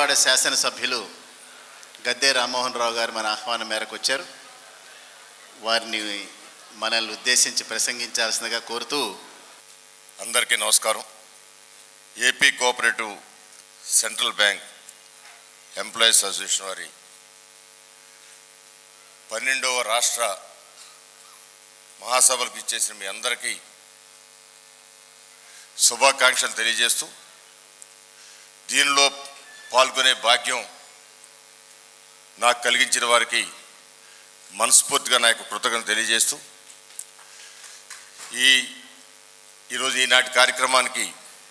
విజయవాడ శాసనసభ్యులు గద్దే రామ్మోహన్ రావు గారు మన ఆహ్వానం మేరకు వచ్చారు వారిని మనల్ని ఉద్దేశించి ప్రసంగించాల్సిందిగా కోరుతూ అందరికీ నమస్కారం AP cooperative central bank employees association వారి పన్నెండవ రాష్ట్ర మహాసభలకు ఇచ్చేసిన మీ అందరికీ శుభాకాంక్షలు తెలియజేస్తూ దీనిలో పాల్గొనే భాగ్యం నాకు కలిగించిన వారికి మనస్ఫూర్తిగా నా యొక్క కృతజ్ఞత తెలియజేస్తూ ఈ ఈరోజు ఈనాటి కార్యక్రమానికి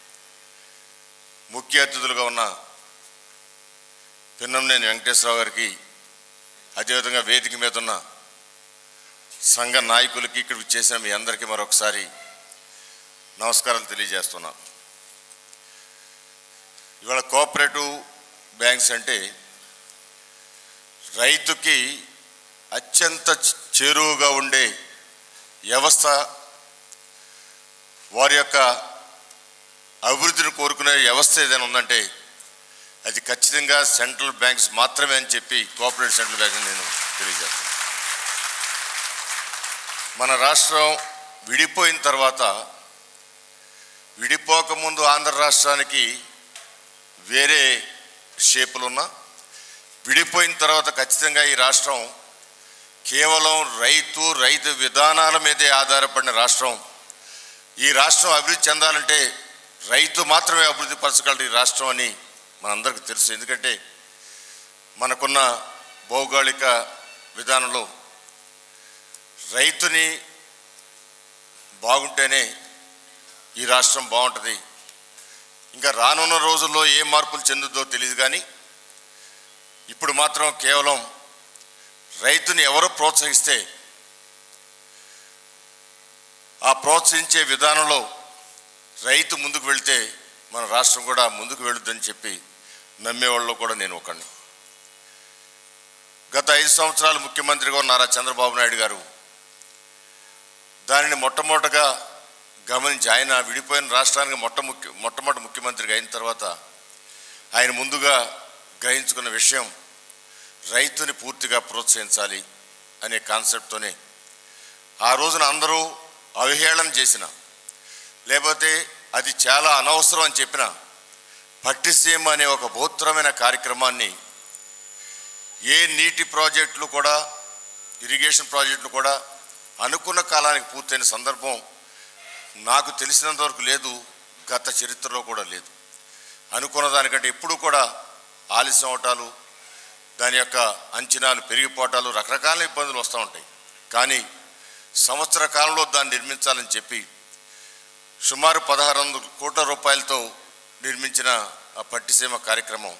ముఖ్య అతిథులుగా ఉన్న పిన్నంనేని వెంకటేశ్వరరావు గారికి అదేవిధంగా వేదిక మీద ఉన్న సంఘ నాయకులకి ఇక్కడికి చేసిన మీ అందరికీ మరొకసారి నమస్కారాలు తెలియజేస్తున్నా ఇవాళ కోఆపరేటివ్ బ్యాంక్స్ అంటే రైతుకి అత్యంత చేరువుగా ఉండే వ్యవస్థ వారి యొక్క అభివృద్ధిని కోరుకునే వ్యవస్థ ఏదైనా ఉందంటే అది ఖచ్చితంగా సెంట్రల్ బ్యాంక్స్ మాత్రమే అని చెప్పి కోఆపరేటివ్ సెంట్రల్ బ్యాంక్ నేను తెలియజేస్తాను మన రాష్ట్రం విడిపోయిన తర్వాత విడిపోకముందు ఆంధ్ర రాష్ట్రానికి వేరే షేపులు ఉన్నా విడిపోయిన తర్వాత ఖచ్చితంగా ఈ రాష్ట్రం కేవలం రైతు రైతు విధానాల మీదే ఆధారపడిన రాష్ట్రం ఈ రాష్ట్రం అభివృద్ధి చెందాలంటే రైతు మాత్రమే అభివృద్ధి పరచగలరు ఈ రాష్ట్రం అని మనందరికీ తెలుసు ఎందుకంటే మనకున్న భౌగోళిక విధానంలో రైతుని బాగుంటేనే ఈ రాష్ట్రం బాగుంటుంది ఇంకా రానున్న రోజుల్లో ఏ మార్పులు చెందుద్దో తెలియదు కానీ ఇప్పుడు మాత్రం కేవలం రైతుని ఎవరు ప్రోత్సహిస్తే ఆ ప్రోత్సహించే విధానంలో రైతు ముందుకు వెళ్తే మన రాష్ట్రం కూడా ముందుకు వెళుద్దని చెప్పి నమ్మేవాళ్ళు కూడా నేను ఒకడిని గత ఐదు సంవత్సరాలు ముఖ్యమంత్రిగా ఉన్న నారా చంద్రబాబు నాయుడు గారు దానిని మొట్టమొదటగా గమనించి ఆయన విడిపోయిన రాష్ట్రానికి మొట్ట ముఖ్య మొట్టమొదటి ముఖ్యమంత్రిగా అయిన తర్వాత ఆయన ముందుగా గ్రహించుకున్న విషయం రైతుని పూర్తిగా ప్రోత్సహించాలి అనే కాన్సెప్ట్తోనే ఆ రోజున అందరూ అవహేళన చేసిన లేకపోతే అది చాలా అనవసరం అని చెప్పిన పట్టిసీమ అనే ఒక బహుత్తరమైన కార్యక్రమాన్ని ఏ నీటి ప్రాజెక్టులు కూడా ఇరిగేషన్ ప్రాజెక్టులు కూడా అనుకున్న కాలానికి పూర్తయిన సందర్భం నాకు తెలిసినంత వరకు లేదు గత చరిత్రలో కూడా లేదు అనుకున్న దానికంటే ఎప్పుడు కూడా ఆలస్యం అవటాలు దాని యొక్క అంచనాలు పెరిగిపోవటాలు రకరకాల ఇబ్బందులు వస్తూ ఉంటాయి కానీ సంవత్సర కాలంలో దాన్ని నిర్మించాలని చెప్పి సుమారు పదహారు వందల కోట్ల రూపాయలతో నిర్మించిన ఆ పట్టిసీమ కార్యక్రమం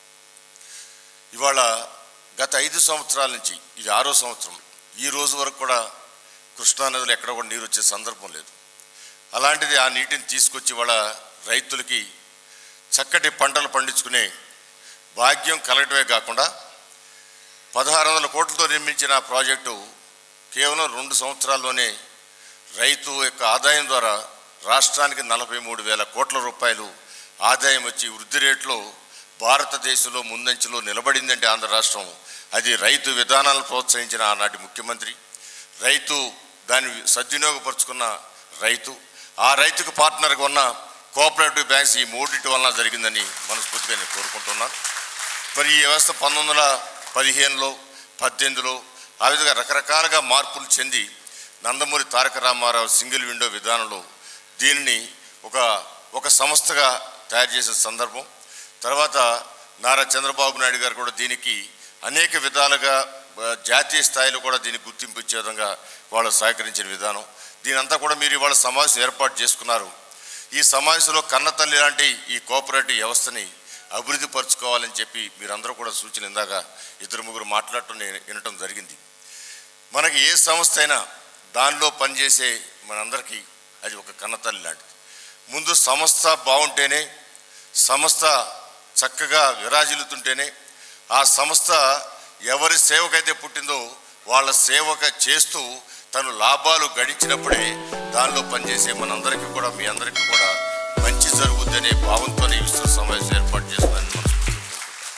ఇవాళ గత ఐదు సంవత్సరాల నుంచి ఇది ఆరో సంవత్సరం ఈ రోజు వరకు కూడా కృష్ణానదిలో ఎక్కడ కూడా నీరు వచ్చే సందర్భం లేదు అలాంటిది ఆ నీటిని తీసుకొచ్చి ఇవాళ రైతులకి చక్కటి పంటలు పండించుకునే భాగ్యం కలగటమే కాకుండా పదహారు వందల కోట్లతో నిర్మించిన ఆ ప్రాజెక్టు కేవలం రెండు సంవత్సరాల్లోనే రైతు యొక్క ఆదాయం ద్వారా రాష్ట్రానికి నలభై మూడు వేల కోట్ల రూపాయలు ఆదాయం వచ్చి వృద్ధి రేట్లో భారతదేశంలో ముందంచెలో నిలబడిందంటే ఆంధ్ర రాష్ట్రం అది రైతు విధానాలను ప్రోత్సహించిన ఆనాటి ముఖ్యమంత్రి రైతు దాన్ని సద్వినియోగపరుచుకున్న రైతు ఆ రైతుకు పార్ట్నర్గా ఉన్న కోఆపరేటివ్ బ్యాంక్స్ ఈ మూడింటి వలన జరిగిందని మనస్ఫూర్తిగా నేను కోరుకుంటున్నాను మరి ఈ వ్యవస్థ పంతొమ్మిది వందల పదిహేనులో పద్దెనిమిదిలో ఆ విధంగా రకరకాలుగా మార్పులు చెంది నందమూరి తారక రామారావు సింగిల్ విండో విధానంలో దీనిని ఒక ఒక సంస్థగా తయారు చేసిన సందర్భం తర్వాత నారా చంద్రబాబు నాయుడు గారు కూడా దీనికి అనేక విధాలుగా ఆ, జాతీయ స్థాయిలో కూడా దీనికి గుర్తింపు ఇచ్చే విధంగా వాళ్ళు సహకరించిన విధానం దీనంతా కూడా మీరు ఇవాళ సమావేశం ఏర్పాటు చేసుకున్నారు ఈ సమావేశంలో కన్నతల్లి లాంటి ఈ కోఆపరేటివ్ వ్యవస్థని అభివృద్ధి పరుచుకోవాలని చెప్పి మీరందరూ కూడా సూచన ఇందాక ఇద్దరు ముగ్గురు మాట్లాడటం నేను వినటం జరిగింది మనకి ఏ సంస్థ అయినా దానిలో పనిచేసే మనందరికీ అది ఒక కన్నతల్లి లాంటిది ముందు సంస్థ బాగుంటేనే సంస్థ చక్కగా విరాజిల్లుతుంటేనే ఆ సంస్థ ఎవరి సేవకైతే పుట్టిందో వాళ్ళ సేవక చేస్తూ తను లాభాలు గడించినప్పుడే దానిలో పనిచేసే మనందరికీ కూడా మీ అందరికీ కూడా మంచి జరుగుద్దనే భావంతోనే ఈ విస్తృత సమావేశం ఏర్పాటు చేస్తుందని మనస్ఫూర్తిగా కోరుకుంటున్నాను.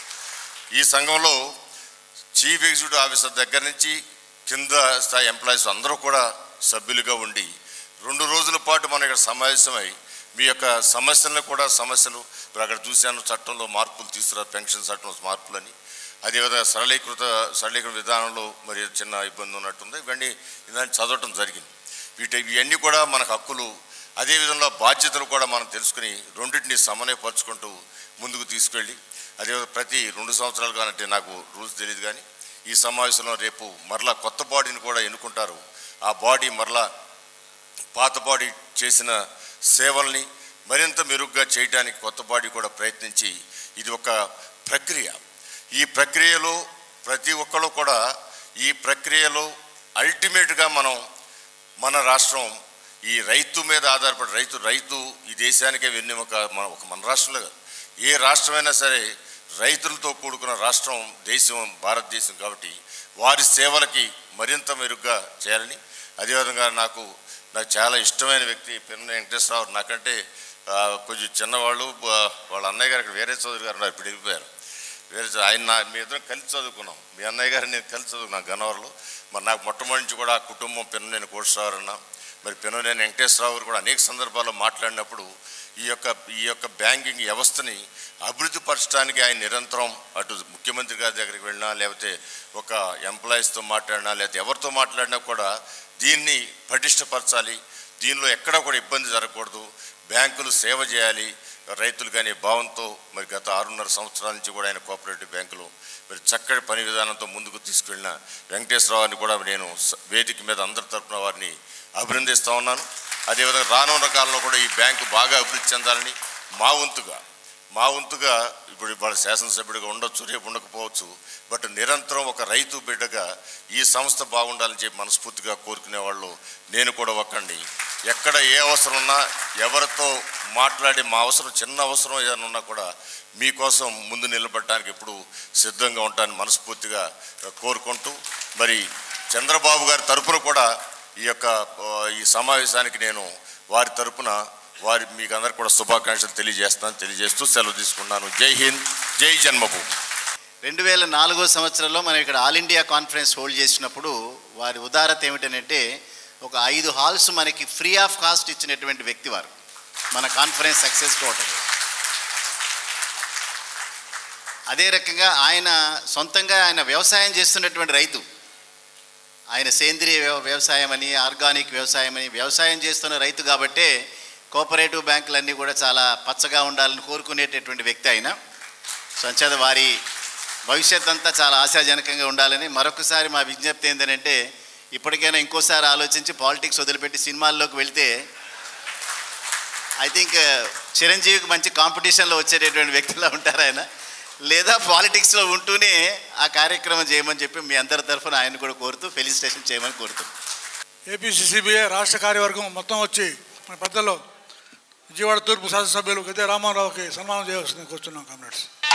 ఈ సంఘంలో చీఫ్ ఎగ్జిక్యూటివ్ ఆఫీసర్ దగ్గర నుంచి కింద స్థాయి ఎంప్లాయీస్ అందరూ కూడా సభ్యులుగా ఉండి రెండు రోజుల పాటు మనం ఇక్కడ సమావేశమై మీ యొక్క సమస్యలను కూడా సమస్యలు ఇప్పుడు అక్కడ చూశాను చట్టంలో మార్పులు తీసుకురా పెన్షన్ చట్టంలో మార్పులని అదేవిధంగా సరళీకృత సరళీకృత విధానంలో మరి చిన్న ఇబ్బంది ఉన్నట్టుంది ఇవన్నీ ఇలాంటి చదవటం జరిగింది వీటి ఇవన్నీ కూడా మనకు హక్కులు అదేవిధంగా బాధ్యతలు కూడా మనం తెలుసుకుని రెండింటిని సమన్వయపరుచుకుంటూ ముందుకు తీసుకెళ్ళి అదేవిధంగా ప్రతి రెండు సంవత్సరాలు కానంటే నాకు రూల్స్ తెలియదు కానీ ఈ సమావేశంలో రేపు మరలా కొత్త బాడీని కూడా ఎన్నుకుంటారు ఆ బాడీ మరలా పాత బాడీ చేసిన సేవల్ని మరింత మెరుగ్గా చేయడానికి కొత్త బాడీ కూడా ప్రయత్నించి ఇది ఒక ప్రక్రియ ఈ ప్రక్రియలో ప్రతి ఒక్కరు కూడా ఈ ప్రక్రియలో అల్టిమేట్గా మనం మన రాష్ట్రం ఈ రైతు మీద ఆధారపడి రైతు రైతు ఈ దేశానికే వెన్నెముక మన ఒక మన రాష్ట్రంలో కాదు ఏ రాష్ట్రమైనా సరే రైతులతో కూడుకున్న రాష్ట్రం దేశం భారతదేశం కాబట్టి వారి సేవలకి మరింత మెరుగ్గా చేయాలని అదేవిధంగా నాకు నాకు చాలా ఇష్టమైన వ్యక్తి పెన్న వెంకటేశ్వరరావు నాకంటే ఆ, కొంచెం చిన్నవాళ్ళు బా- వాళ్ళ అన్నయ్య గారు ఇక్కడ వేరే చదువు గారు ఉన్నారు ఇప్పుడు వెళ్ళిపోయారు వేరే చదువు- ఆయన నా మీ ఇద్దరం కలిసి చదువుకున్నాం మీ అన్నయ్య గారు నేను కలిసి చదువుకున్నాను గన్నవరంలో మరి నాకు మొట్టమొదటి నుంచి కూడా ఆ కుటుంబం పెన్ననేని కోటేశ్వరరావు అన్న మరి పెన్ననేని వెంకటేశ్వరరావు గారు కూడా అనేక సందర్భాల్లో మాట్లాడినప్పుడు ఈ యొక్క ఈ యొక్క బ్యాంకింగ్ వ్యవస్థని అభివృద్ధి పరచడానికి ఆయన నిరంతరం అటు ముఖ్యమంత్రి గారి దగ్గరికి వెళ్ళినా లేకపోతే ఒక ఎంప్లాయీస్తో మాట్లాడినా లేకపోతే ఎవరితో మాట్లాడినా కూడా దీన్ని పటిష్టపరచాలి దీనిలో ఎక్కడా కూడా ఇబ్బంది జరగకూడదు బ్యాంకులు సేవ చేయాలి రైతులు కానీ భావంతో మరి గత ఆరున్నర సంవత్సరాల నుంచి కూడా ఆయన కోఆపరేటివ్ బ్యాంకులు మరి చక్కటి పని విధానంతో ముందుకు తీసుకెళ్ళిన వెంకటేశ్వరరావుని కూడా నేను స- వేదిక మీద అందరి తరపున వారిని అభినందిస్తూ ఉన్నాను అదేవిధంగా రానున్న కాలంలో కూడా ఈ బ్యాంకు బాగా అభివృద్ధి చెందాలని మా వంతుగా మా వంతుగా ఇప్పుడు వాళ్ళ శాసనసభ్యుడిగా ఉండొచ్చు రేపు ఉండకపోవచ్చు బట్ నిరంతరం ఒక రైతు బిడ్డగా ఈ సంస్థ బాగుండాలని చెప్పి మనస్ఫూర్తిగా కోరుకునే వాళ్ళు నేను కూడా ఒకండి ఎక్కడ ఏ అవసరం ఉన్నా ఎవరితో మాట్లాడి మా అవసరం చిన్న అవసరం ఏదైనా ఉన్నా కూడా మీకోసం ముందు నిలబడటానికి ఎప్పుడు సిద్ధంగా ఉంటానని మనస్ఫూర్తిగా కోరుకుంటూ మరి చంద్రబాబు గారి తరపున కూడా ఈ యొక్క ఆ, ఈ సమావేశానికి నేను వారి తరపున వారి మీకు అందరికి కూడా శుభాకాంక్షలు తెలియజేస్తాను తెలియజేస్తూ సెలవు తీసుకున్నాను జై హింద్ జై జన్మభూమి రెండు వేల నాలుగో సంవత్సరంలో మనం ఇక్కడ ఆల్ ఇండియా కాన్ఫరెన్స్ హోల్డ్ చేసినప్పుడు వారి ఉదారత ఏమిటంటే ఒక ఐదు హాల్స్ మనకి ఫ్రీ ఆఫ్ కాస్ట్ ఇచ్చినటువంటి వ్యక్తి వారు మన కాన్ఫరెన్స్ సక్సెస్ కోవటం అదే రకంగా ఆయన సొంతంగా ఆయన వ్యవసాయం చేస్తున్నటువంటి రైతు ఆయన సేంద్రియ వ్యవ- వ్యవసాయం అని ఆర్గానిక్ వ్యవసాయం అని వ్యవసాయం చేస్తున్న రైతు కాబట్టే కోఆపరేటివ్ బ్యాంకులన్నీ కూడా చాలా పచ్చగా ఉండాలని కోరుకునేటటువంటి వ్యక్తి ఆయన సంచేత వారి భవిష్యత్ అంతా చాలా ఆశాజనకంగా ఉండాలని మరొకసారి మా విజ్ఞప్తి ఏంటంటే ఇప్పటికైనా ఇంకోసారి ఆలోచించి పాలిటిక్స్ వదిలిపెట్టి సినిమాల్లోకి వెళ్తే ఐ థింక్ చిరంజీవికి మంచి కాంపిటీషన్లో వచ్చేటటువంటి వ్యక్తిలా ఉంటారు ఆయన లేదా పాలిటిక్స్లో ఉంటూనే ఆ కార్యక్రమం చేయమని చెప్పి మీ అందరి తరఫున ఆయన కూడా కోరుతూ ఫెలిసిటేషన్ చేయమని కోరుతున్నాను ఏపీసీసీబీఏ రాష్ట్ర కార్యవర్గం మొత్తం వచ్చి మన పెద్దలు విజయవాడ తూర్పు శాసనసభ్యులు గద్దె రామారావుకి సన్మానం చేయవలసింది కూర్చున్నాం కామ్రేడ్స్